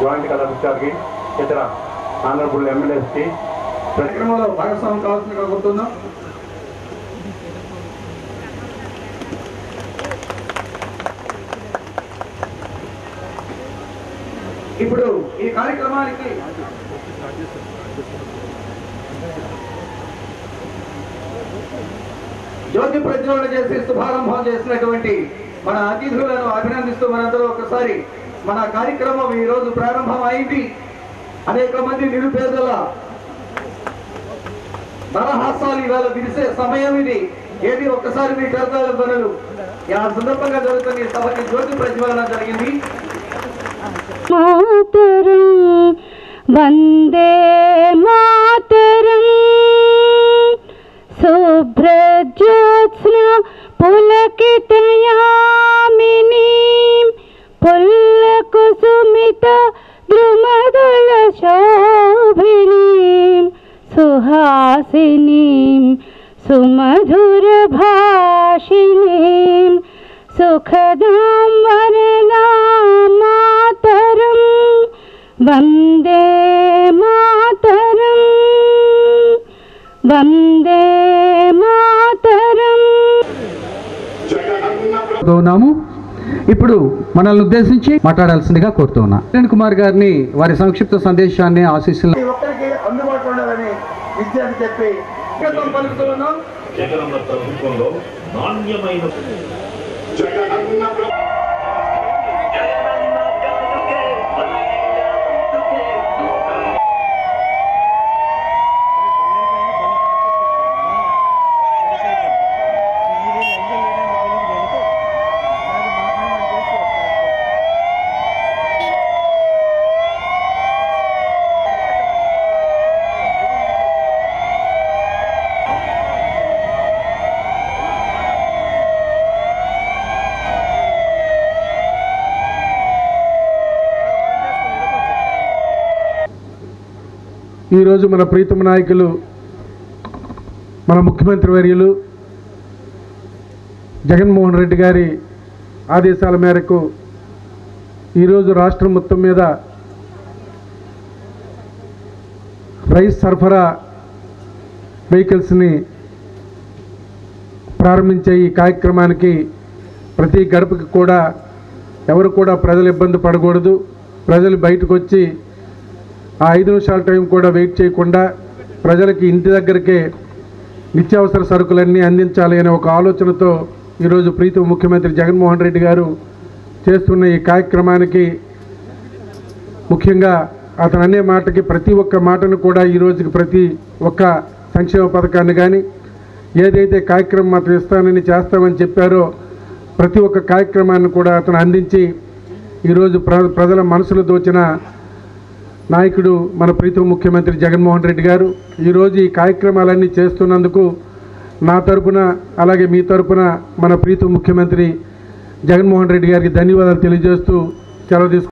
joint collector గారికి ఇతర honourable ఎమ్మెల్యేస్కి కార్యక్రమంలో భాగస్వామ్యం కావాల్సిందిగా కోరుతున్నాం ఇప్పుడు ఈ కార్యక్రమానికి జ్యోతి ప్రజ్వలన చేసి శుభారంభం చేసినటువంటి మన అతిథులను అభినందిస్తూ మనందరూ ఒకసారి మన కార్యక్రమం ఈ రోజు ప్రారంభం అయింది అనేక మంది నిరుపేదల నరహాసాలు ఇవాళ విరిసే సమయం ఇది ఏది ఒక్కసారి మీ కర్తాల పనులు ఆ సందర్భంగా జరుగుతున్న ఈ సభకి జ్యోతి ప్రజ్వలన జరిగింది మాతరం వందే మాతరం శుభ్రజ్యోత్స్న పులకితయామిని పుల్లకుసుమిత ద్రుమదళ శోభిని సుహాసినీం సుమధుర భాషిణీం సుఖదాం వరదాం మాతరం వందే మాతరం వందే మాతరం ఉన్నాము ఇప్పుడు మనల్ని ఉద్దేశించి మాట్లాడాల్సిందిగా కోరుతూ ఉన్నా కిరణ్ కుమార్ గారిని వారి సంక్షిప్త సందేశాన్ని ఆశీస్సులు ప్రతి ఒక్కరికి అందుబాటులో ఉండాలని విద్యార్థి చెప్పి స్వాగతం పలుకుతూ ఉన్నాం జగనన్న ప్రభుత్వంలో నాణ్యమైన ఈరోజు మన ప్రీతమ నాయకులు మన ముఖ్యమంత్రి వర్యులు జగన్మోహన్ రెడ్డి గారి ఆదేశాల మేరకు ఈరోజు రాష్ట్రం మొత్తం మీద రైస్ సరఫరా వెహికల్స్ని ప్రారంభించే ఈ కార్యక్రమానికి ప్రతి గడపకి కూడా ఎవరు కూడా ప్రజలు ఇబ్బంది పడకూడదు ప్రజలు బయటకు వచ్చి ఆ ఐదు నిమిషాల టైం కూడా వెయిట్ చేయకుండా ప్రజలకి ఇంటి దగ్గరికే నిత్యావసర సరుకులన్నీ అందించాలి అనే ఒక ఆలోచనతో ఈరోజు ప్రీతి ముఖ్యమంత్రి జగన్మోహన్ రెడ్డి గారు చేస్తున్న ఈ కార్యక్రమానికి ముఖ్యంగా అతను అనే మాటకి ప్రతి ఒక్క మాటను కూడా ఈ రోజుకి ప్రతి ఒక్క సంక్షేమ పథకాన్ని కానీ ఏదైతే కార్యక్రమం అతను ఇస్తానని చేస్తామని చెప్పారో ప్రతి ఒక్క కార్యక్రమాన్ని కూడా అతను అందించి ఈరోజు ప్ర ప్రజల మనసులు దోచిన నాయకుడు మన ప్రీతం ముఖ్యమంత్రి జగన్మోహన్ రెడ్డి గారు ఈరోజు ఈ కార్యక్రమాలన్నీ చేస్తున్నందుకు నా తరపున అలాగే మీ తరపున మన ప్రీతం ముఖ్యమంత్రి జగన్మోహన్ రెడ్డి గారికి ధన్యవాదాలు తెలియజేస్తూ సెలవు తీసుకు